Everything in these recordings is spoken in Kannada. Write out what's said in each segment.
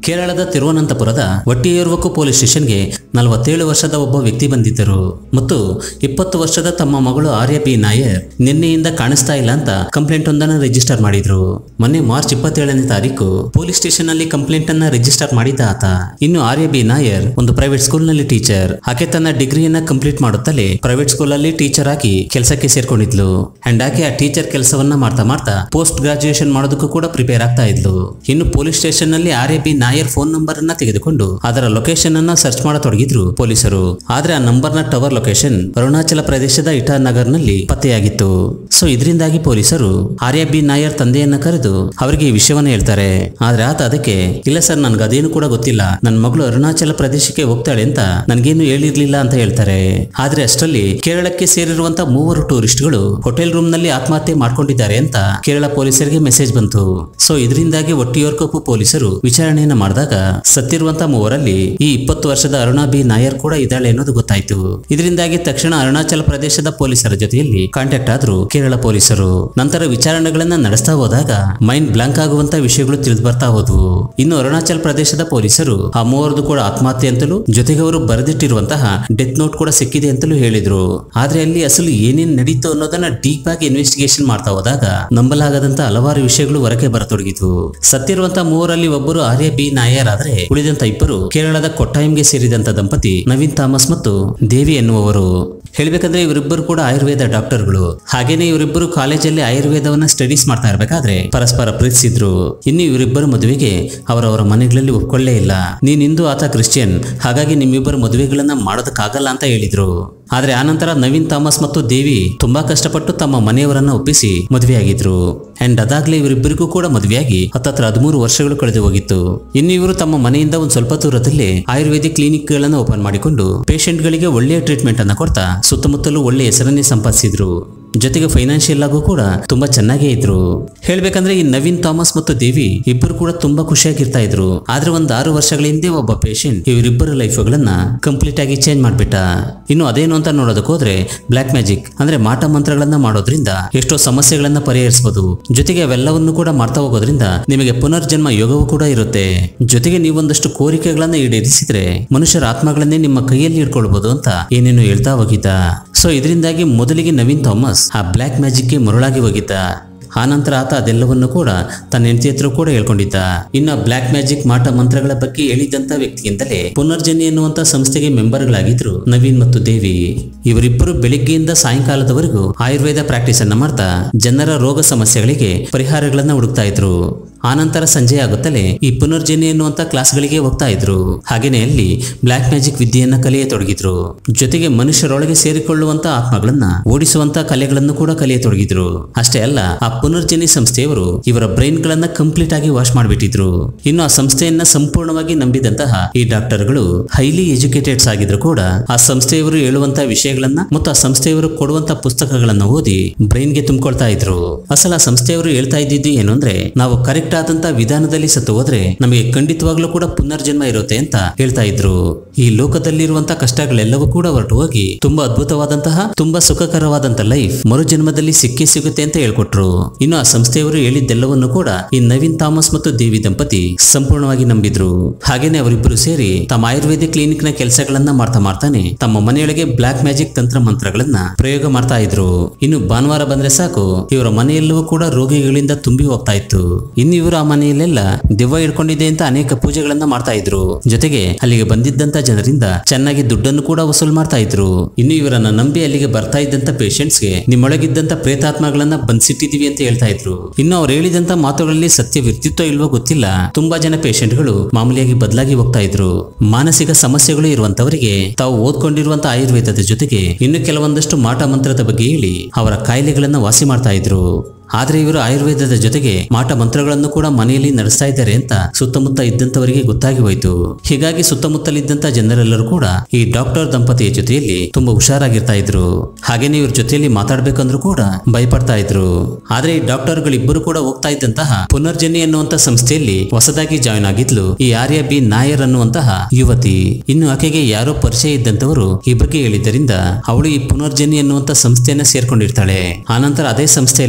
ಕೇರಳದ ತಿರುವನಂತಪುರದ ಒಟ್ಟಿಯೂರ್ವಕು ಪೊಲೀಸ್ ಸ್ಟೇಷನ್ಗೆ ನಲವತ್ತೇಳು ವರ್ಷದ ಒಬ್ಬ ವ್ಯಕ್ತಿ ಬಂದಿದ್ದರು ಮತ್ತು ಇಪ್ಪತ್ತು ವರ್ಷದ ತಮ್ಮ ಮಗಳು ಆರ್ಯ ಬಿ ನಾಯರ್ ನಿನ್ನೆಯಿಂದ ಕಾಣಿಸ್ತಾ ಇಲ್ಲ ಅಂತ ಕಂಪ್ಲೇಂಟ್ ಒಂದನ್ನು ರಿಜಿಸ್ಟರ್ ಮಾಡಿದ್ರು ಮೊನ್ನೆ ಮಾರ್ಚ್ ಇಪ್ಪತ್ತೇಳನೇ ತಾರೀಕು ಪೊಲೀಸ್ ಸ್ಟೇಷನ್ ಅಲ್ಲಿ ಕಂಪ್ಲೇಂಟ್ ಅನ್ನ ರಿಜಿಸ್ಟರ್ ಮಾಡಿದ್ದ ಆತ ಇನ್ನು ಆರ್ಯ ಬಿ ನಾಯರ್ ಒಂದು ಪ್ರೈವೇಟ್ ಸ್ಕೂಲ್ ನಲ್ಲಿ ಟೀಚರ್ ಆಕೆ ತನ್ನ ಡಿಗ್ರಿಯನ್ನ ಕಂಪ್ಲೀಟ್ ಮಾಡುತ್ತಲೇ ಪ್ರೈವೇಟ್ ಸ್ಕೂಲ್ ಅಲ್ಲಿ ಟೀಚರ್ ಆಗಿ ಕೆಲಸಕ್ಕೆ ಸೇರ್ಕೊಂಡಿದ್ಲು ಅಂಡ್ ಆಕೆ ಆ ಟೀಚರ್ ಕೆಲಸವನ್ನ ಮಾಡ್ತಾ ಮಾಡ್ತಾ ಪೋಸ್ಟ್ ಗ್ರಾಜುಯೇಷನ್ ಮಾಡೋದಕ್ಕೂ ಕೂಡ ಪ್ರಿಪೇರ್ ಆಗ್ತಾ ಇದ್ಲು ಇನ್ನು ಪೊಲೀಸ್ ಸ್ಟೇಷನ್ ನಲ್ಲಿ R A B Nair phone number ಅನ್ನ ತೆಗೆದುಕೊಂಡು ಅದರ ಲೊಕೇಶನ್ ಅನ್ನ ಸರ್ಚ್ ಮಾಡತೊಡಗಿದ್ರು ಪೊಲೀಸರು ಆದ್ರೆ ಆ ನಂಬರ್ ನ ಟವರ್ ಲೊಕೇಶನ್ ಅರುಣಾಚಲ ಪ್ರದೇಶದ ಇಟಾನಗರ್ ನಲ್ಲಿ ಪತ್ತೆಯಾಗಿತ್ತು ಸೊ ಇದರಿಂದಾಗಿ ಪೊಲೀಸರು ಆರ್ಯ ಬಿ ನಾಯರ್ ತಂದೆಯನ್ನ ಕರೆದು ಅವರಿಗೆ ಈ ವಿಷಯವನ್ನ ಹೇಳ್ತಾರೆ ಆದ್ರೆ ಆತ ಅದಕ್ಕೆ ಇಲ್ಲ ಸರ್ ನನ್ಗೆ ಅದೇನು ಕೂಡ ಗೊತ್ತಿಲ್ಲ ನನ್ನ ಮಗಳು ಅರುಣಾಚಲ ಪ್ರದೇಶಕ್ಕೆ ಹೋಗ್ತಾಳೆ ಅಂತ ನನ್ಗೇನು ಹೇಳಿರ್ಲಿಲ್ಲ ಅಂತ ಹೇಳ್ತಾರೆ ಆದ್ರೆ ಅಷ್ಟರಲ್ಲಿ ಕೇರಳಕ್ಕೆ ಸೇರಿರುವಂತ ಮೂವರು ಟೂರಿಸ್ಟ್ಗಳು ಹೋಟೆಲ್ ರೂಮ್ ನಲ್ಲಿ ಆತ್ಮಹತ್ಯೆ ಮಾಡ್ಕೊಂಡಿದ್ದಾರೆ ಅಂತ ಕೇರಳ ಪೊಲೀಸರಿಗೆ ಮೆಸೇಜ್ ಬಂತು ಸೊ ಇದರಿಂದಾಗಿ ಒಟ್ಟಿಯೋರ್ಕೊಪ್ಪು ಪೊಲೀಸರು ವಿಚಾರಣೆಯನ್ನ ಮಾಡಿದಾಗ ಸತ್ತಿರುವಂತ ಮೂವರಲ್ಲಿ ಈ ಇಪ್ಪತ್ತು ವರ್ಷದ ಅರುಣಾ ಬಿ ನಾಯರ್ ಕೂಡ ಇದ್ದಾಳೆ ಅನ್ನೋದು ಗೊತ್ತಾಯ್ತು ಇದರಿಂದಾಗಿ ತಕ್ಷಣ ಅರುಣಾಚಲ ಪ್ರದೇಶದ ಪೊಲೀಸರ ಜೊತೆಯಲ್ಲಿ ಕಾಂಟ್ಯಾಕ್ಟ್ ಆದ್ರು ಕೇರಳ ಪೊಲೀಸರು ನಂತರ ವಿಚಾರಣೆಗಳನ್ನ ನಡೆಸ್ತಾ ಹೋದಾಗ ಮೈಂಡ್ ಬ್ಲಾಂಕ್ ಆಗುವಂತ ವಿಷಯಗಳು ತಿಳಿದು ಬರ್ತಾ ಹೋದ್ವು ಇನ್ನು ಅರುಣಾಚಲ ಪ್ರದೇಶದ ಪೊಲೀಸರು ಆ ಮೂವರದು ಕೂಡ ಆತ್ಮಹತ್ಯೆ ಅಂತಲೂ ಜೊತೆಗೆ ಅವರು ಬರೆದಿಟ್ಟಿರುವಂತಹ ಡೆತ್ ನೋಟ್ ಕೂಡ ಸಿಕ್ಕಿದೆ ಅಂತಲೂ ಹೇಳಿದ್ರು ಆದ್ರೆ ಅಲ್ಲಿ ಅಸಲು ಏನೇನ್ ನಡೀತು ಅನ್ನೋದನ್ನ ಡೀಪ್ ಆಗಿ ಇನ್ವೆಸ್ಟಿಗೇಷನ್ ಮಾಡ್ತಾ ಹೋದಾಗ ನಂಬಲಾಗದಂತ ಹಲವಾರು ವಿಷಯಗಳು ಹೊರಗೆ ಬರತೊಡಗಿತು ಸತ್ತಿರುವಂತ ಮೂವರಲ್ಲಿ ಒಬ್ಬರು ಆರ್ಯ ಬಿ ನಾಯರ್ ಆದ್ರೆ ಉಳಿದಂತ ಇಬ್ಬರು ಕೇರಳದ ಕೊಟ್ಟಾಯಂಗೆ ಸೇರಿದಂತ ದಂಪತಿ ನವೀನ್ ಥಾಮಸ್ ಮತ್ತು ದೇವಿ ಎನ್ನುವವರು ಹೇಳ್ಬೇಕಂದ್ರೆ ಇವರಿಬ್ಬರು ಕೂಡ ಆಯುರ್ವೇದ ಡಾಕ್ಟರ್ಗಳು ಹಾಗೇನೆ ಇವರಿಬ್ಬರು ಕಾಲೇಜಲ್ಲಿ ಆಯುರ್ವೇದವನ್ನ ಸ್ಟಡೀಸ್ ಮಾಡ್ತಾ ಇರ್ಬೇಕಾದ್ರೆ ಪರಸ್ಪರ ಪ್ರೀತಿಸಿದ್ರು ಇನ್ನು ಇವರಿಬ್ಬರು ಮದುವೆಗೆ ಅವರವರ ಮನೆಗಳಲ್ಲಿ ಒಪ್ಕೊಳ್ಳೇ ಇಲ್ಲ ನೀನ್ ಹಿಂದೂ ಆತ ಕ್ರಿಶ್ಚಿಯನ್ ಹಾಗಾಗಿ ನಿಮ್ಮಿಬ್ಬರ ಮದುವೆಗಳನ್ನ ಮಾಡೋದಕ್ಕಾಗಲ್ಲ ಅಂತ ಹೇಳಿದ್ರು ಆದ್ರೆ ಆನಂತರ ನವೀನ್ ಥಾಮಸ್ ಮತ್ತು ದೇವಿ ತುಂಬಾ ಕಷ್ಟಪಟ್ಟು ತಮ್ಮ ಮನೆಯವರನ್ನ ಒಪ್ಪಿಸಿ ಮದುವೆಯಾಗಿದ್ರು ಅಂಡ್ ಅದಾಗ್ಲೇ ಇವರಿಬ್ಬರಿಗೂ ಕೂಡ ಮದುವೆಯಾಗಿ ಹತ್ತತ್ರ ಹದಿಮೂರು ವರ್ಷಗಳು ಕಳೆದು ಹೋಗಿತ್ತು ಇನ್ನು ಇವರು ತಮ್ಮ ಮನೆಯಿಂದ ಒಂದು ಸ್ವಲ್ಪ ದೂರದಲ್ಲಿ ಆಯುರ್ವೇದಿಕ್ ಕ್ಲಿನಿಕ್ ಗಳನ್ನು ಓಪನ್ ಮಾಡಿಕೊಂಡು ಪೇಷಂಟ್ ಗಳಿಗೆ ಒಳ್ಳೆಯ ಟ್ರೀಟ್ಮೆಂಟ್ ಅನ್ನ ಕೊಡ್ತಾ ಸುತ್ತಮುತ್ತಲೂ ಒಳ್ಳೆಯ ಹೆಸರನ್ನೇ ಸಂಪಾದಿಸಿದ್ರು ಜೊತೆಗೆ ಫೈನಾನ್ಷಿಯಲ್ ಆಗು ಕೂಡ ತುಂಬಾ ಚೆನ್ನಾಗೇ ಇದ್ರು ಹೇಳ್ಬೇಕಂದ್ರೆ ಈ ನವೀನ್ ಥಾಮಸ್ ಮತ್ತು ದೇವಿ ಇಬ್ಬರು ಕೂಡ ತುಂಬಾ ಖುಷಿಯಾಗಿರ್ತಾ ಇದ್ರು ಆದ್ರೆ ಒಂದ್ ಆರು ವರ್ಷಗಳ ಹಿಂದೆ ಒಬ್ಬ ಪೇಷಂಟ್ ಇವರಿಬ್ಬರ ಲೈಫ್ಗಳನ್ನ ಕಂಪ್ಲೀಟ್ ಆಗಿ ಚೇಂಜ್ ಮಾಡ್ಬಿಟ್ಟ ಇನ್ನು ಅದೇನು ಅಂತ ನೋಡೋದಕ್ಕೆ ಹೋದ್ರೆ ಬ್ಲಾಕ್ ಮ್ಯಾಜಿಕ್ ಅಂದ್ರೆ ಮಾಟ ಮಂತ್ರಗಳನ್ನ ಮಾಡೋದ್ರಿಂದ ಎಷ್ಟೋ ಸಮಸ್ಯೆಗಳನ್ನ ಪರಿಹರಿಸಬಹುದು ಜೊತೆಗೆ ಅವೆಲ್ಲವನ್ನು ಕೂಡ ಮಾಡ್ತಾ ಹೋಗೋದ್ರಿಂದ ನಿಮಗೆ ಪುನರ್ಜನ್ಮ ಯೋಗವೂ ಕೂಡ ಇರುತ್ತೆ ಜೊತೆಗೆ ನೀವೊಂದಷ್ಟು ಕೋರಿಕೆಗಳನ್ನ ಈಡೇರಿಸಿದ್ರೆ ಮನುಷ್ಯರ ಆತ್ಮಗಳನ್ನೇ ನಿಮ್ಮ ಕೈಯಲ್ಲಿ ಇಟ್ಕೊಳ್ಬಹುದು ಅಂತ ಏನೇನು ಹೇಳ್ತಾ ಹೋಗಿದ್ದ ಸೊ ಇದರಿಂದಾಗಿ ಮೊದಲಿಗೆ ನವೀನ್ ಥಾಮಸ್ ಆ ಬ್ಲ್ಯಾಕ್ ಮ್ಯಾಜಿಕ್ಗೆ ಮರುಳಾಗಿ ಹೋಗಿದ್ದ ಆನಂತರ ಆತ ಅದೆಲ್ಲವನ್ನು ಕೂಡ ತನ್ನ ಹೆಂಡತಿ ಹತ್ರ ಕೂಡ ಹೇಳ್ಕೊಂಡಿದ್ದ ಇನ್ನು ಬ್ಲ್ಯಾಕ್ ಮ್ಯಾಜಿಕ್ ಮಾಟ ಮಂತ್ರಗಳ ಬಗ್ಗೆ ಹೇಳಿದಂತ ವ್ಯಕ್ತಿಯಿಂದಲೇ ಪುನರ್ಜನಿ ಎನ್ನುವಂತ ಸಂಸ್ಥೆಗೆ ಮೆಂಬರ್ಗಳಾಗಿದ್ರು ನವೀನ್ ಮತ್ತು ದೇವಿ ಇವರಿಬ್ಬರು ಬೆಳಿಗ್ಗೆಯಿಂದ ಸಾಯಂಕಾಲದವರೆಗೂ ಆಯುರ್ವೇದ ಪ್ರಾಕ್ಟೀಸ್ ಅನ್ನ ಮಾಡ್ತಾ ಜನರ ರೋಗ ಸಮಸ್ಯೆಗಳಿಗೆ ಪರಿಹಾರಗಳನ್ನ ಹುಡುಕ್ತಾ ಇದ್ರು ಆನಂತರ ಸಂಜೆ ಆಗುತ್ತಲೇ ಈ ಪುನರ್ಜನಿ ಎನ್ನುವಂತ ಕ್ಲಾಸ್ಗಳಿಗೆ ಹೋಗ್ತಾ ಇದ್ರು ಹಾಗೇನೆ ಅಲ್ಲಿ ಬ್ಲ್ಯಾಕ್ ಮ್ಯಾಜಿಕ್ ವಿದ್ಯೆಯನ್ನ ಕಲಿಯತೊಡಗಿದ್ರು ಜೊತೆಗೆ ಮನುಷ್ಯರೊಳಗೆ ಸೇರಿಕೊಳ್ಳುವಂತ ಆತ್ಮಗಳನ್ನ ಓಡಿಸುವಂತ ಕಲೆಗಳನ್ನು ಕೂಡ ಕಲಿಯತೊಡಗಿದ್ರು ಅಷ್ಟೇ ಅಲ್ಲ ಆ ಪುನರ್ಜನಿ ಸಂಸ್ಥೆಯವರು ಇವರ ಬ್ರೈನ್ ಗಳನ್ನ ಕಂಪ್ಲೀಟ್ ಆಗಿ ವಾಶ್ ಮಾಡಿಬಿಟ್ಟಿದ್ರು ಇನ್ನು ಆ ಸಂಸ್ಥೆಯನ್ನ ಸಂಪೂರ್ಣವಾಗಿ ನಂಬಿದಂತಹ ಈ ಡಾಕ್ಟರ್ಗಳು ಹೈಲಿ ಎಜುಕೇಟೆಡ್ಸ್ ಆಗಿದ್ರು ಕೂಡ ಆ ಸಂಸ್ಥೆಯವರು ಹೇಳುವಂತ ವಿಷಯಗಳನ್ನ ಮತ್ತು ಆ ಸಂಸ್ಥೆಯವರು ಕೊಡುವಂತ ಪುಸ್ತಕಗಳನ್ನ ಓದಿ ಬ್ರೈನ್ಗೆ ತುಂಬಿಕೊಳ್ತಾ ಇದ್ರು ಅಸಲ ಆ ಸಂಸ್ಥೆಯವರು ಹೇಳ್ತಾ ಇದ್ದಿದ್ದು ಏನು ಅಂದ್ರೆ ನಾವು ಕರೆಕ್ಟ್ ಆದಂತ ವಿಧಾನದಲ್ಲಿ ಸತ್ತು ಹೋದ್ರೆ ನಮಗೆ ಖಂಡಿತವಾಗ್ಲೂ ಕೂಡ ಪುನರ್ಜನ್ಮ ಇರುತ್ತೆ ಅಂತ ಹೇಳ್ತಾ ಇದ್ರು ಈ ಲೋಕದಲ್ಲಿರುವಂತ ಕಷ್ಟಗಳೆಲ್ಲವೂ ಕೂಡ ಹೊರಟು ಹೋಗಿ ತುಂಬಾ ಅದ್ಭುತವಾದಂತಹ ತುಂಬಾ ಸುಖಕರವಾದಂತ ಲೈಫ್ ಮರುಜನ್ಮದಲ್ಲಿ ಸಿಕ್ಕೇ ಸಿಗುತ್ತೆ ಅಂತ ಹೇಳ್ಕೊಟ್ರು ಇನ್ನು ಆ ಸಂಸ್ಥೆಯವರು ಹೇಳಿದ್ದೆಲ್ಲವನ್ನು ಕೂಡ ಈ ನವೀನ್ ಥಾಮಸ್ ಮತ್ತು ದೇವಿ ದಂಪತಿ ಸಂಪೂರ್ಣವಾಗಿ ನಂಬಿದ್ರು ಹಾಗೇನೆ ಅವರಿಬ್ಬರು ಸೇರಿ ತಮ್ಮ ಆಯುರ್ವೇದಿಕ್ ಕ್ಲಿನಿಕ್ ನ ಕೆಲಸಗಳನ್ನ ಮಾಡ್ತಾ ಮಾಡ್ತಾನೆ ತಮ್ಮ ಮನೆಯೊಳಗೆ ಬ್ಲಾಕ್ ಮ್ಯಾಜಿಕ್ ತಂತ್ರ ಮಂತ್ರಗಳನ್ನ ಪ್ರಯೋಗ ಮಾಡ್ತಾ ಇದ್ರು ಇನ್ನು ಭಾನುವಾರ ಬಂದ್ರೆ ಸಾಕು ಇವರ ಮನೆಯೆಲ್ಲವೂ ಕೂಡ ರೋಗಿಗಳಿಂದ ತುಂಬಿ ಹೋಗ್ತಾ ಇತ್ತು ಇನ್ನು ಇವರು ಆ ಮನೆಯಲ್ಲೆಲ್ಲ ದೆವ್ವ ಹಿಡ್ಕೊಂಡಿದೆ ಅಂತ ಅನೇಕ ಪೂಜೆಗಳನ್ನ ಮಾಡ್ತಾ ಇದ್ರು ಜೊತೆಗೆ ಅಲ್ಲಿಗೆ ಬಂದಿದ್ದಂತ ಜನರಿಂದ ಚೆನ್ನಾಗಿ ದುಡ್ಡನ್ನು ಕೂಡ ವಸೂಲ್ ಮಾಡ್ತಾ ಇದ್ರು ಇನ್ನು ಇವರನ್ನ ನಂಬಿ ಅಲ್ಲಿಗೆ ಬರ್ತಾ ಇದ್ದಂತ ಪೇಷಂಟ್ಸ್ಗೆ ನಿಮ್ಮೊಳಗಿದ್ದಂತ ಪ್ರೇತಾತ್ಮಗಳನ್ನ ಬಂಧಿಸಿಟ್ಟಿದೀವಿ ಅಂತ ಹೇಳ್ತಾ ಇದ್ರು ಇನ್ನು ಅವ್ರು ಹೇಳಿದಂತ ಮಾತುಗಳಲ್ಲಿ ಸತ್ಯವಿರ್ತಿತ್ತೋ ಇಲ್ವೋ ಗೊತ್ತಿಲ್ಲ ತುಂಬಾ ಜನ ಪೇಷಂಟ್ಗಳು ಮಾಮೂಲಿಯಾಗಿ ಬದಲಾಗಿ ಹೋಗ್ತಾ ಇದ್ರು ಮಾನಸಿಕ ಸಮಸ್ಯೆಗಳು ಇರುವಂತವರಿಗೆ ತಾವು ಓದ್ಕೊಂಡಿರುವಂತ ಆಯುರ್ವೇದದ ಜೊತೆಗೆ ಇನ್ನು ಕೆಲವೊಂದಷ್ಟು ಮಾಟ ಮಂತ್ರದ ಬಗ್ಗೆ ಹೇಳಿ ಅವರ ಕಾಯಿಲೆಗಳನ್ನ ವಾಸಿ ಮಾಡ್ತಾ ಇದ್ರು ಆದ್ರೆ ಇವರು ಆಯುರ್ವೇದದ ಜೊತೆಗೆ ಮಾಟ ಮಂತ್ರಗಳನ್ನು ಕೂಡ ಮನೆಯಲ್ಲಿ ನಡೆಸ್ತಾ ಇದ್ದಾರೆ ಅಂತ ಸುತ್ತಮುತ್ತ ಇದ್ದಂತವರಿಗೆ ಗೊತ್ತಾಗಿ ಹೋಯ್ತು ಹೀಗಾಗಿ ಸುತ್ತಮುತ್ತಲಿದ್ದಂತ ಜನರೆಲ್ಲರೂ ಕೂಡ ಈ ಡಾಕ್ಟರ್ ದಂಪತಿಯ ಜೊತೆಯಲ್ಲಿ ತುಂಬಾ ಹುಷಾರಾಗಿರ್ತಾ ಇದ್ರು ಹಾಗೇನೆ ಇವ್ರ ಜೊತೆಯಲ್ಲಿ ಮಾತಾಡ್ಬೇಕಂದ್ರೂ ಕೂಡ ಭಯಪಡ್ತಾ ಇದ್ರು ಆದ್ರೆ ಈ ಡಾಕ್ಟರ್ಗಳಿಬ್ಬರು ಕೂಡ ಹೋಗ್ತಾ ಇದ್ದಂತಹ ಪುನರ್ಜನಿ ಅನ್ನುವಂತ ಸಂಸ್ಥೆಯಲ್ಲಿ ಹೊಸದಾಗಿ ಜಾಯಿನ್ ಆಗಿದ್ಲು ಈ ಆರ್ಯ ಬಿ ನಾಯರ್ ಅನ್ನುವಂತಹ ಯುವತಿ ಇನ್ನು ಆಕೆಗೆ ಯಾರೋ ಪರಿಚಯ ಇದ್ದಂತವರು ಈ ಬಗ್ಗೆ ಹೇಳಿದ್ದರಿಂದ ಅವಳು ಈ ಪುನರ್ಜನಿ ಅನ್ನುವಂತ ಸಂಸ್ಥೆಯನ್ನ ಸೇರ್ಕೊಂಡಿರ್ತಾಳೆ ಆನಂತರ ಅದೇ ಸಂಸ್ಥೆಯಲ್ಲಿದ್ದಂತಹ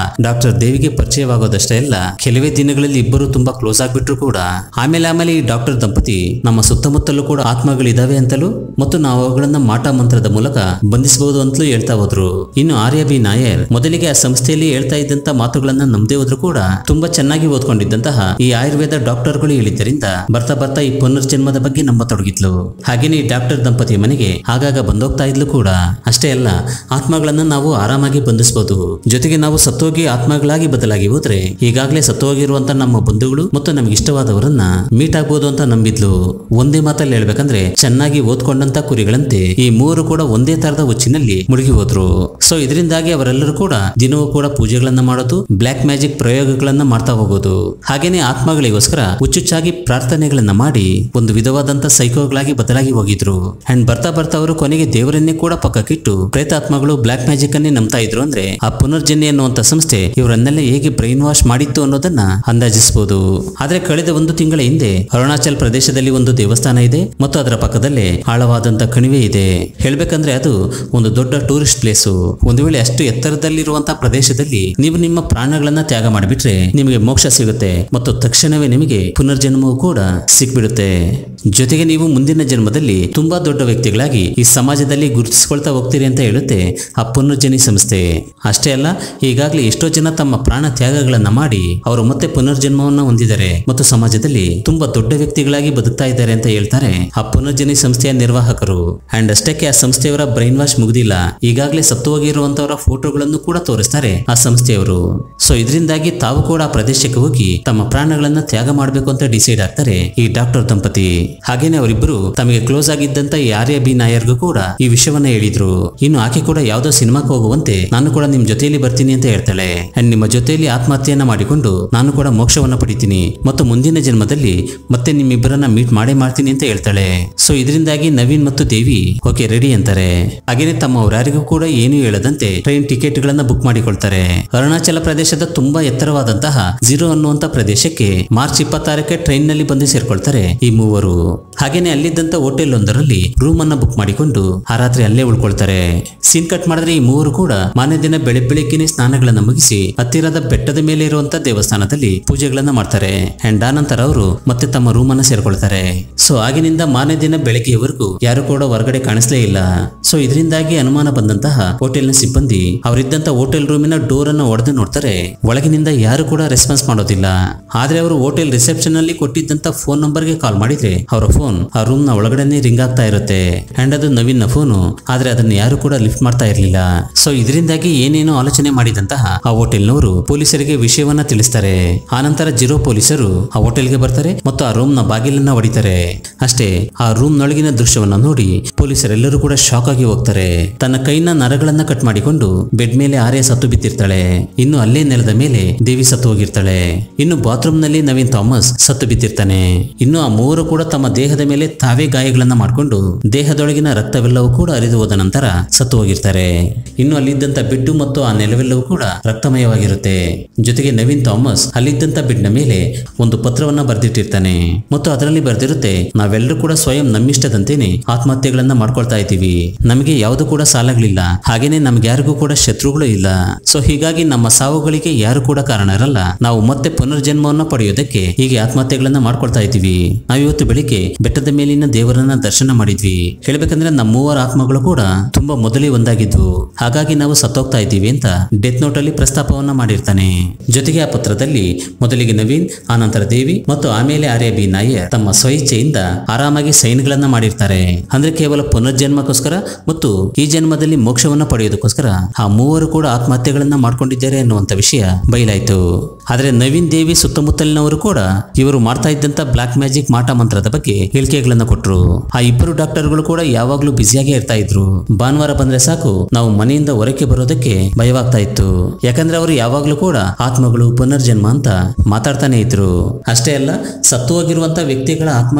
ಡಾಕ್ಟರ್ ದೇವಿಗೆ ಪರಿಚಯವಾಗೋದಷ್ಟೇ ಅಲ್ಲ ಕೆಲವೇ ದಿನಗಳಲ್ಲಿ ಇಬ್ಬರು ತುಂಬಾ ಕ್ಲೋಸ್ ಆಗ್ಬಿಟ್ರು ಕೂಡ ಆಮೇಲೆ ಆಮೇಲೆ ಈ ಡಾಕ್ಟರ್ ದಂಪತಿ ನಮ್ಮ ಸುತ್ತಮುತ್ತಲೂ ಕೂಡ ಆತ್ಮಗಳಿದಾವೆ ಅಂತಲೂ ಮತ್ತು ನಾವು ಅವುಗಳನ್ನ ಮಾಟ ಮಂತ್ರದ ಮೂಲಕ ಬಂಧಿಸಬಹುದು ಅಂತಲೂ ಹೇಳ್ತಾ ಹೋದ್ರು ಇನ್ನು ಆರ್ಯ ಬಿ ನಾಯರ್ ಮೊದಲಿಗೆ ಆ ಸಂಸ್ಥೆಯಲ್ಲಿ ಹೇಳ್ತಾ ಇದ್ದಂತ ಮಾತುಗಳನ್ನ ನಂಬದೇ ಹೋದ್ರು ಕೂಡ ತುಂಬಾ ಚೆನ್ನಾಗಿ ಓದ್ಕೊಂಡಿದ್ದಂತಹ ಈ ಆಯುರ್ವೇದ ಡಾಕ್ಟರ್ಗಳು ಹೇಳಿದ್ದರಿಂದ ಬರ್ತಾ ಬರ್ತಾ ಈ ಪುನರ್ಜನ್ಮದ ಬಗ್ಗೆ ನಂಬತೊಡಗಿದ್ಲು ಹಾಗೇನೆ ಈ ಡಾಕ್ಟರ್ ದಂಪತಿ ಮನೆಗೆ ಆಗಾಗ ಬಂದೋಗ್ತಾ ಇದ್ಲು ಕೂಡ ಅಷ್ಟೇ ಅಲ್ಲ ಆತ್ಮಗಳನ್ನ ನಾವು ಆರಾಮಾಗಿ ಬಂಧಿಸಬಹುದು ಜೊತೆಗೆ ನಾವು ಸತ್ತೋಗಿ ಆತ್ಮಗಳಾಗಿ ಬದಲಾಗಿ ಹೋದ್ರೆ ಈಗಾಗಲೇ ಸತ್ತೋಗಿರುವಂತ ನಮ್ಮ ಬಂಧುಗಳು ಮತ್ತು ನಮ್ಗೆ ಇಷ್ಟವಾದವರನ್ನ ಮೀಟ್ ಆಗ್ಬೋದು ಅಂತ ನಂಬಿದ್ಲು ಒಂದೇ ಮಾತಲ್ಲಿ ಹೇಳ್ಬೇಕಂದ್ರೆ ಚೆನ್ನಾಗಿ ಓದ್ಕೊಂಡಂತ ಕುರಿಗಳಂತೆ ಈ ಮೂವರು ಕೂಡ ಒಂದೇ ತರದ ಹುಚ್ಚಿನಲ್ಲಿ ಮುಳುಗಿ ಹೋದ್ರು ಸೊ ಇದರಿಂದಾಗಿ ಅವರೆಲ್ಲರೂ ಕೂಡ ದಿನವೂ ಕೂಡ ಪೂಜೆಗಳನ್ನ ಮಾಡೋದು ಬ್ಲ್ಯಾಕ್ ಮ್ಯಾಜಿಕ್ ಪ್ರಯೋಗಗಳನ್ನ ಮಾಡ್ತಾ ಹೋಗೋದು ಹಾಗೇನೆ ಆತ್ಮಗಳಿಗೋಸ್ಕರ ಹುಚ್ಚುಚ್ಚಾಗಿ ಪ್ರಾರ್ಥನೆಗಳನ್ನ ಮಾಡಿ ಒಂದು ವಿಧವಾದಂತ ಸೈಕೋಗಳಾಗಿ ಬದಲಾಗಿ ಹೋಗಿದ್ರು ಅಂಡ್ ಬರ್ತಾ ಬರ್ತಾ ಅವರು ಕೊನೆಗೆ ದೇವರನ್ನೇ ಕೂಡ ಪಕ್ಕಕ್ಕಿಟ್ಟು ಪ್ರೇತಾತ್ಮಗಳು ಬ್ಲ್ಯಾಕ್ ಮ್ಯಾಜಿಕ್ ಅನ್ನೇ ನಂಬ್ತಾ ಇದ್ರು ಅಂದ್ರೆ ಆ ಪುನರ್ಜನ್ಯ ಅನ್ನುವಂತ ಸಂಸ್ಥೆ ಇವರನ್ನೆಲ್ಲ ಹೇಗೆ ಬ್ರೈನ್ ವಾಶ್ ಮಾಡಿತ್ತು ಅನ್ನೋದನ್ನ ಅಂದಾಜಿಸಬಹುದು ಆದ್ರೆ ಕಳೆದ ಒಂದು ತಿಂಗಳ ಹಿಂದೆ ಅರುಣಾಚಲ್ ಪ್ರದೇಶದಲ್ಲಿ ಒಂದು ದೇವಸ್ಥಾನ ಇದೆ ಮತ್ತು ಅದರ ಪಕ್ಕದಲ್ಲೇ ಆಳವಾದಂತ ಕಣಿವೆ ಇದೆ ಹೇಳ್ಬೇಕಂದ್ರೆ ಅದು ಒಂದು ದೊಡ್ಡ ಟೂರಿಸ್ಟ್ ಪ್ಲೇಸು ಒಂದು ವೇಳೆ ಅಷ್ಟು ಎತ್ತರದಲ್ಲಿರುವಂತಹ ಪ್ರದೇಶದಲ್ಲಿ ನೀವು ನಿಮ್ಮ ಪ್ರಾಣಗಳನ್ನ ತ್ಯಾಗ ಮಾಡಿಬಿಟ್ರೆ ನಿಮಗೆ ಮೋಕ್ಷ ಸಿಗುತ್ತೆ ಮತ್ತು ತಕ್ಷಣವೇ ನಿಮಗೆ ಪುನರ್ಜನ್ಮವೂ ಕೂಡ ಸಿಕ್ಬಿಡುತ್ತೆ ಜೊತೆಗೆ ನೀವು ಮುಂದಿನ ಜನ್ಮದಲ್ಲಿ ತುಂಬಾ ದೊಡ್ಡ ವ್ಯಕ್ತಿಗಳಾಗಿ ಈ ಸಮಾಜದಲ್ಲಿ ಗುರುತಿಸಿಕೊಳ್ತಾ ಹೋಗ್ತೀರಿ ಅಂತ ಹೇಳುತ್ತೆ ಆ ಪುನರ್ಜನಿ ಸಂಸ್ಥೆ ಅಷ್ಟೇ ಅಲ್ಲ ಈಗಾಗಲೇ ಎಷ್ಟೋ ಜನ ತಮ್ಮ ಪ್ರಾಣ ತ್ಯಾಗಗಳನ್ನ ಮಾಡಿ ಅವರು ಮತ್ತೆ ಪುನರ್ಜನ್ಮವನ್ನ ಹೊಂದಿದ್ದಾರೆ ಮತ್ತು ಸಮಾಜದಲ್ಲಿ ತುಂಬಾ ದೊಡ್ಡ ವ್ಯಕ್ತಿಗಳಾಗಿ ಬದುಕ್ತಾ ಇದ್ದಾರೆ ಅಂತ ಹೇಳ್ತಾರೆ ಆ ಪುನರ್ಜನಿ ಸಂಸ್ಥೆಯ ನಿರ್ವಾಹಕರು ಅಂಡ್ ಅಷ್ಟಕ್ಕೆ ಆ ಸಂಸ್ಥೆಯವರ ಬ್ರೈನ್ ವಾಶ್ ಮುಗುದಿಲ್ಲ ಈಗಾಗಲೇ ಸತ್ತು ಹೋಗಿರುವಂತವರ ಫೋಟೋಗಳನ್ನು ಕೂಡ ತೋರಿಸ್ತಾರೆ ಆ ಸಂಸ್ಥೆಯವರು ಸೊ ಇದರಿಂದಾಗಿ ತಾವು ಕೂಡ ಆ ಪ್ರದೇಶಕ್ಕೆ ಹೋಗಿ ತಮ್ಮ ಪ್ರಾಣಗಳನ್ನ ತ್ಯಾಗ ಮಾಡಬೇಕು ಅಂತ ಡಿಸೈಡ್ ಆಗ್ತಾರೆ ಈ ಡಾಕ್ಟರ್ ದಂಪತಿ ಹಾಗೇನೆ ಅವರಿಬ್ಬರು ತಮಗೆ ಕ್ಲೋಸ್ ಆಗಿದ್ದಂತ ಈ ಆರ್ಯ ಬಿ ನಾಯರ್ಗೂ ಕೂಡ ಈ ವಿಷಯವನ್ನ ಹೇಳಿದ್ರು ಇನ್ನು ಆಕೆ ಕೂಡ ಯಾವ್ದೋ ಸಿನಿಮಾಕ್ಕೆ ಹೋಗುವಂತೆ ನಾನು ಕೂಡ ನಿಮ್ ಜೊತೆಯಲ್ಲಿ ಬರ್ತೀನಿ ಅಂತ ಹೇಳ್ತಾಳೆ ಅಂಡ್ ನಿಮ್ಮ ಜೊತೆಯಲ್ಲಿ ಆತ್ಮಹತ್ಯೆಯನ್ನ ಮಾಡಿಕೊಂಡು ನಾನು ಕೂಡ ಮೋಕ್ಷವನ್ನ ಪಡಿತೀನಿ ಮತ್ತು ಮುಂದಿನ ಜನ್ಮದಲ್ಲಿ ಮತ್ತೆ ನಿಮ್ಮಿಬ್ಬರನ್ನ ಮೀಟ್ ಮಾಡೇ ಮಾಡ್ತೀನಿ ಅಂತ ಹೇಳ್ತಾಳೆ ಸೊ ಇದರಿಂದಾಗಿ ನವೀನ್ ಮತ್ತು ದೇವಿ ಓಕೆ ರೆಡಿ ಅಂತಾರೆ ಹಾಗೇನೆ ತಮ್ಮವರಾರಿಗೂ ಕೂಡ ಏನು ಹೇಳದಂತೆ ಟ್ರೈನ್ ಟಿಕೆಟ್ ಗಳನ್ನ ಬುಕ್ ಮಾಡಿಕೊಳ್ತಾರೆ ಅರುಣಾಚಲ ಪ್ರದೇಶದ ತುಂಬಾ ಎತ್ತರವಾದಂತಹ ಝೀರೋ ಅನ್ನುವಂತ ಪ್ರದೇಶಕ್ಕೆ ಮಾರ್ಚ್ ಇಪ್ಪತ್ತಾರಕ್ಕೆ ಟ್ರೈನ್ ನಲ್ಲಿ ಬಂದು ಸೇರ್ಕೊಳ್ತಾರೆ ಈ ಮೂವರು ಹಾಗೇನೆ ಅಲ್ಲಿದ್ದಂತ ಹೋಟೆಲ್ ಒಂದರಲ್ಲಿ ರೂಮ್ ಅನ್ನ ಬುಕ್ ಮಾಡಿಕೊಂಡು ಆ ರಾತ್ರಿ ಅಲ್ಲೇ ಉಳ್ಕೊಳ್ತಾರೆ ಸೀನ್ ಕಟ್ ಮಾಡಿದ್ರೆ ಈ ಮೂವರು ಕೂಡ ಮಾನ್ಯ ದಿನ ಬೆಳೆ ಬೆಳಿಗ್ಗೆನೆ ಸ್ನಾನಗಳನ್ನ ಮುಗಿಸಿ ಹತ್ತಿರದ ಬೆಟ್ಟದ ಮೇಲೆ ಇರುವಂತ ದೇವಸ್ಥಾನದಲ್ಲಿ ಪೂಜೆಗಳನ್ನ ಮಾಡ್ತಾರೆ ಅಂಡ್ ಆನಂತರ ಅವರು ಮತ್ತೆ ತಮ್ಮ ರೂಮ್ ಅನ್ನ ಸೇರ್ಕೊಳ್ತಾರೆ ಸೊ ಆಗಿನಿಂದ ಮಾನ್ಯ ದಿನ ಬೆಳಗ್ಗೆಯವರೆಗೂ ಯಾರು ಕೂಡ ಹೊರಗಡೆ ಕಾಣಿಸ್ಲೇ ಇಲ್ಲ ಸೊ ಇದರಿಂದಾಗಿ ಅನುಮಾನ ಬಂದಂತಹ ಹೋಟೆಲ್ನ ಸಿಬ್ಬಂದಿ ಅವರಿದ್ದಂತ ಹೋಟೆಲ್ ರೂಮಿನ ಡೋರ್ ಅನ್ನ ಒಡೆದು ನೋಡ್ತಾರೆ ಒಳಗಿನಿಂದ ಯಾರು ಕೂಡ ರೆಸ್ಪಾನ್ಸ್ ಮಾಡೋದಿಲ್ಲ ಆದ್ರೆ ಅವರು ಹೋಟೆಲ್ ರಿಸೆಪ್ಷನ್ ಅಲ್ಲಿ ಕೊಟ್ಟಿದ್ದಂತ ಫೋನ್ ನಂಬರ್ಗೆ ಕಾಲ್ ಮಾಡಿದ್ರೆ ಅವರ ಫೋನ್ ಆ ರೂಮ್ ನ ಒಳಗಡೆನೆ ರಿಂಗ್ ಆಗ್ತಾ ಇರುತ್ತೆ ಅಂಡ್ ಅದು ನವೀನ್ ಫೋನು ಆದ್ರೆ ಅದನ್ನ ಯಾರು ಕೂಡ ಲಿಫ್ಟ್ ಮಾಡ್ತಾ ಇರ್ಲಿಲ್ಲ ಸೊ ಇದರಿಂದಾಗಿ ಏನೇನೋ ಆಲೋಚನೆ ಮಾಡಿದಂತಹ ಆ ಹೋಟೆಲ್ನವರು ಪೊಲೀಸರಿಗೆ ವಿಷಯವನ್ನ ತಿಳಿಸ್ತಾರೆ ಆನಂತರ ಜಿರೋ ಪೊಲೀಸರು ಆ ಹೋಟೆಲ್ಗೆ ಬರ್ತಾರೆ ಮತ್ತು ಆ ರೂಮ್ ನ ಬಾಗಿಲನ್ನ ಹೊಡಿತಾರೆ ಅಷ್ಟೇ ಆ ರೂಮ್ ನೊಳಗಿನ ದೃಶ್ಯವನ್ನ ನೋಡಿ ಪೊಲೀಸರೆಲ್ಲರೂ ಕೂಡ ಶಾಕ್ ಆಗಿ ಹೋಗ್ತಾರೆ ತನ್ನ ಕೈನ ನರಗಳನ್ನ ಕಟ್ ಮಾಡಿಕೊಂಡು ಬೆಡ್ ಮೇಲೆ ಆರ್ಯ ಸತ್ತು ಬಿದ್ದಿರ್ತಾಳೆ ಇನ್ನು ಅಲ್ಲೇ ನೆಲದ ಮೇಲೆ ದೇವಿ ಸತ್ತು ಹೋಗಿರ್ತಾಳೆ ಇನ್ನು ಬಾತ್ರೂಮ್ ನಲ್ಲಿ ನವೀನ್ ಥಾಮಸ್ ಸತ್ತು ಬಿದ್ದಿರ್ತಾನೆ ಇನ್ನು ಆ ಮೂವರು ಕೂಡ ತಮ್ಮ ದೇಹದ ಮೇಲೆ ತಾವೇ ಗಾಯಗಳನ್ನ ಮಾಡಿಕೊಂಡು ದೇಹದೊಳಗಿನ ರಕ್ತವೆಲ್ಲವೂ ಕೂಡ ಹರಿದು ಹೋದ ನಂತರ ಸತ್ತು ಹೋಗಿರ್ತಾರೆ ಇನ್ನು ಅಲ್ಲಿದ್ದಂತ ಬೆಡ್ಡು ಮತ್ತು ಆ ನೆಲವೆಲ್ಲವೂ ಕೂಡ ರಕ್ತಮಯವಾಗಿರುತ್ತೆ ಜೊತೆಗೆ ನವೀನ್ ಥಾಮಸ್ ಅಲ್ಲಿದ್ದಂತ ಬೆಡ್ನ ಮೇಲೆ ಒಂದು ಪತ್ರವನ್ನ ಬರೆದಿಟ್ಟಿರ್ತಾನೆ ಮತ್ತು ಅದರಲ್ಲಿ ಬರೆದಿರುತ್ತೆ ನಾವೆಲ್ಲರೂ ಕೂಡ ಸ್ವಯಂ ನಮ್ಮಿಷ್ಟದಂತೆನೆ ಆತ್ಮಹತ್ಯೆಗಳನ್ನ ಮಾಡ್ಕೊಳ್ತಾ ಇದ್ದೀವಿ ನಮಗೆ ಯಾವುದು ಕೂಡ ಸಾಲಗಳಿಲ್ಲ ಹಾಗೇನೆ ನಮ್ಗೆ ಯಾರಿಗೂ ಕೂಡ ಶತ್ರುಗಳು ಇಲ್ಲ ಸೊ ಹೀಗಾಗಿ ನಮ್ಮ ಸಾವುಗಳಿಗೆ ಯಾರು ಕೂಡ ಕಾರಣರಲ್ಲ ನಾವು ಮತ್ತೆ ಪುನರ್ಜನ್ಮವನ್ನ ಪಡೆಯೋದಕ್ಕೆ ಹೀಗೆ ಆತ್ಮಹತ್ಯೆಗಳನ್ನ ಮಾಡ್ಕೊಳ್ತಾ ಇದ್ದೀವಿ ನಾವಿವತ್ತು ಬೆಳಿಗ್ಗೆ ಬೆಟ್ಟದ ಮೇಲಿನ ದೇವರನ್ನ ದರ್ಶನ ಮಾಡಿದ್ವಿ ಹೇಳ್ಬೇಕಂದ್ರೆ ನಮ್ಮ ಮೂವರ ಆತ್ಮಗಳು ಕೂಡ ತುಂಬಾ ಮೊದಲೇ ಒಂದಾಗಿದ್ವು ಹಾಗಾಗಿ ನಾವು ಸತ್ತೋಗ್ತಾ ಇದ್ದೀವಿ ಅಂತ ಡೆತ್ ನೋಟ್ ಅಲ್ಲಿ ಪ್ರಸ್ತಾಪವನ್ನ ಮಾಡಿರ್ತಾನೆ ಜೊತೆಗೆ ಆ ಪತ್ರದಲ್ಲಿ ಮೊದಲಿಗೆ ನವೀನ್ ಆನಂತರ ದೇವಿ ಮತ್ತು ಆಮೇಲೆ ಆರ್ಯ ಬಿ ನಾಯರ್ ತಮ್ಮ ಸ್ವಇಚ್ಛೆಯಿಂದ ಆರಾಮಾಗಿ ಸೈನ್ಗಳನ್ನ ಮಾಡಿರ್ತಾರೆ ಅಂದ್ರೆ ಕೇವಲ ಪುನರ್ಜನ್ಮಕ್ಕೋಸ್ಕರ ಮತ್ತು ಈ ಜನ್ಮದಲ್ಲಿ ಮೋಕ್ಷವನ್ನ ಪಡೆಯೋದಕ್ಕೋಸ್ಕರ ಆ ಮೂವರು ಕೂಡ ಆತ್ಮಹತ್ಯೆಗಳನ್ನ ಮಾಡ್ಕೊಂಡಿದ್ದಾರೆ ಅನ್ನುವಂತ ವಿಷಯ ಬಯಲಾಯ್ತು ಆದ್ರೆ ನವೀನ್ ದೇವಿ ಸುತ್ತಮುತ್ತಲಿನವರು ಕೂಡ ಇವರು ಮಾಡ್ತಾ ಇದ್ದಂತ ಬ್ಲಾಕ್ ಮ್ಯಾಜಿಕ್ ಮಾಟ ಮಂತ್ರದ ಬಗ್ಗೆ ಹೇಳಿಕೆಗಳನ್ನ ಕೊಟ್ರು ಆ ಇಬ್ಬರು ಡಾಕ್ಟರ್ಗಳು ಕೂಡ ಯಾವಾಗ್ಲೂ ಬ್ಯುಸಿಯಾಗೇ ಇರ್ತಾ ಇದ್ರು ಭಾನುವಾರ ಬಂದ್ರೆ ಸಾಕು ನಾವು ಮನೆಯಿಂದ ಹೊರಕ್ಕೆ ಬರೋದಕ್ಕೆ ಭಯವಾಗ್ತಾ ಇತ್ತು ಯಾಕಂದ್ರೆ ಅವರು ಯಾವಾಗ್ಲೂ ಕೂಡ ಆತ್ಮಗಳು ಪುನರ್ಜನ್ಮ ಅಂತ ಮಾತಾಡ್ತಾನೆ ಇದ್ರು ಅಷ್ಟೇ ಅಲ್ಲ ಸತ್ತು ಹೋಗಿರುವಂತ ವ್ಯಕ್ತಿಗಳ ಆತ್ಮಗಳ ಜೊತೆಯಲ್ಲಿ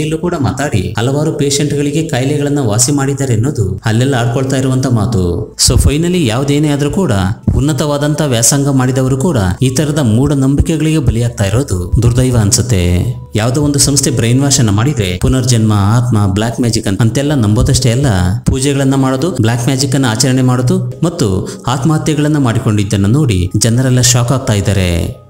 ರೀತಿಯಲ್ಲೂ ಕೂಡ ಮಾತಾಡಿ ಹಲವಾರು ಪೇಷಂಟ್ಗಳಿಗೆ ಕಾಯಿಲೆಗಳನ್ನ ವಾಸಿ ಮಾಡಿದ್ದಾರೆ ಅನ್ನೋದು ಅಲ್ಲೆಲ್ಲ ಆಡ್ಕೊಳ್ತಾ ಇರುವಂತ ಮಾತು ಸೊ ಫೈನಲಿ ಯಾವುದೇನೇ ಆದ್ರೂ ಕೂಡ ಉನ್ನತವಾದಂತ ವ್ಯಾಸಂಗ ಮಾಡಿದವರು ಕೂಡ ಈ ತರದ ಮೂಢನಂಬಿಕೆಗಳಿಗೆ ಬಲಿಯಾಗ್ತಾ ಇರೋದು ದುರ್ದೈವ ಅನ್ಸುತ್ತೆ ಯಾವುದೋ ಒಂದು ಸಂಸ್ಥೆ ಬ್ರೈನ್ ವಾಶ್ ಅನ್ನ ಮಾಡಿದ್ರೆ ಪುನರ್ಜನ್ಮ ಆತ್ಮ ಬ್ಲಾಕ್ ಮ್ಯಾಜಿಕ್ ಅಂತೆಲ್ಲ ನಂಬೋದಷ್ಟೇ ಅಲ್ಲ ಪೂಜೆಗಳನ್ನ ಮಾಡೋದು ಬ್ಲಾಕ್ ಮ್ಯಾಜಿಕ್ ಅನ್ನ ಆಚರಣೆ ಮಾಡೋದು ಮತ್ತು ಆತ್ಮಹತ್ಯೆಗಳನ್ನ ಮಾಡಿಕೊಂಡಿದ್ದನ್ನು ನೋಡಿ ಜನರೆಲ್ಲ ಶಾಕ್ ಆಗ್ತಾ ಇದ್ದಾರೆ